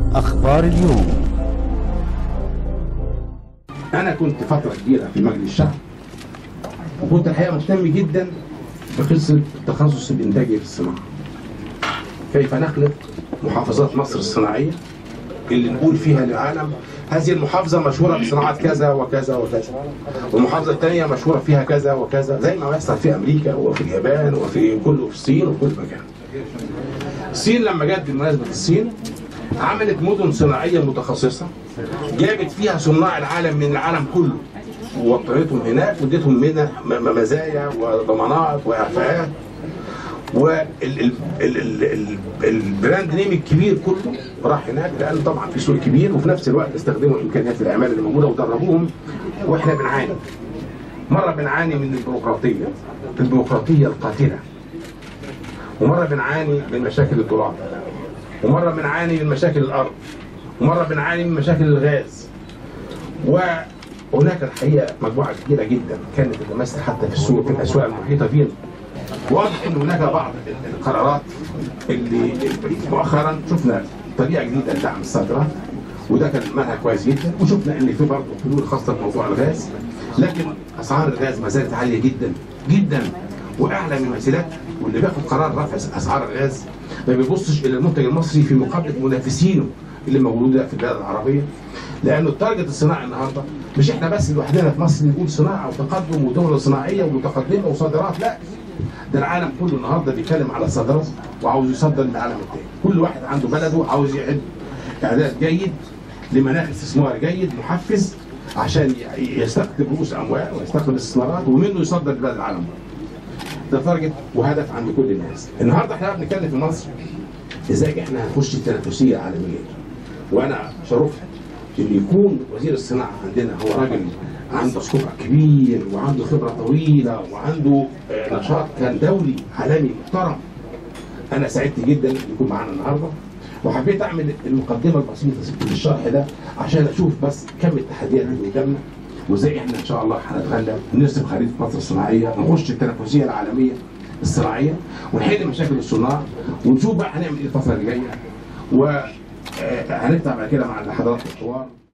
أخبار اليوم انا كنت فتره كبيره في مجلس الشعب وكنت الحقيقه مهتم جدا بقصه التخصص الانتاجي في الصناعه كيف نخلق محافظات مصر الصناعيه اللي نقول فيها للعالم هذه المحافظة مشهورة بصناعة كذا وكذا وكذا والمحافظة الثانية مشهورة فيها كذا وكذا زي ما بيحصل في أمريكا وفي اليابان وفي كل في الصين وفي كل مكان الصين لما جت بمناسبة الصين عملت مدن صناعية متخصصة جابت فيها صناع العالم من العالم كله ووطنتهم هناك واديتهم منح م- م- مزايا وضمانات واعفاءات والبراند نيم الكبير كله راح هناك لان طبعا في سوق كبير وفي نفس الوقت استخدموا امكانيات العماله اللي موجوده ودربوهم واحنا بنعاني مره بنعاني من البيروقراطيه البيروقراطيه القاتله ومره بنعاني من مشاكل الدولار ومره بنعاني من مشاكل الارض ومره بنعاني من مشاكل الغاز وهناك الحقيقه مجموعه كبيره جدا كانت تتمثل حتى في السوق في الاسواق المحيطه بينا واضح ان هناك بعض القرارات اللي مؤخرا شفنا طريقه جديده لدعم الصادرات وده كان منهج كويس جدا وشفنا ان في برضه حلول خاصه بموضوع الغاز لكن اسعار الغاز ما زالت عاليه جدا جدا واعلى من المثيلات واللي بياخد قرار رفع اسعار الغاز ما بيبصش الى المنتج المصري في مقابله منافسينه اللي موجوده في البلاد العربيه لانه التارجت الصناعي النهارده مش احنا بس لوحدنا في مصر نقول صناعه وتقدم ودوله صناعيه ومتقدمه وصادرات لا ده العالم كله النهارده بيتكلم على الصادرات وعاوز يصدر للعالم التاني كل واحد عنده بلده عاوز يعد اعداد جيد لمناخ استثمار جيد محفز عشان ي- يستقطب رؤوس اموال ويستقطب استثمارات ومنه يصدر لبلاد العالم ده تارجت وهدف عند كل الناس النهارده احنا بنتكلم في مصر ازاي احنا هنخش التنافسيه العالميه وانا شرفت ان يكون وزير الصناعه عندنا هو راجل عنده سكوب كبير وعنده خبره طويله وعنده آه، نشاط كان دولي عالمي محترم انا سعدت جدا ان يكون معانا النهارده وحبيت اعمل المقدمه البسيطه للشرح ده عشان اشوف بس كم التحديات اللي قدامنا وازاي احنا ان شاء الله هنتغلب نرسم خريطه مصر الصناعيه نخش التنافسيه العالميه الصناعيه ونحل مشاكل الصناع ونشوف بقى هنعمل ايه الفتره اللي جايه وهنتابع بعد كده مع حضراتكم الحوار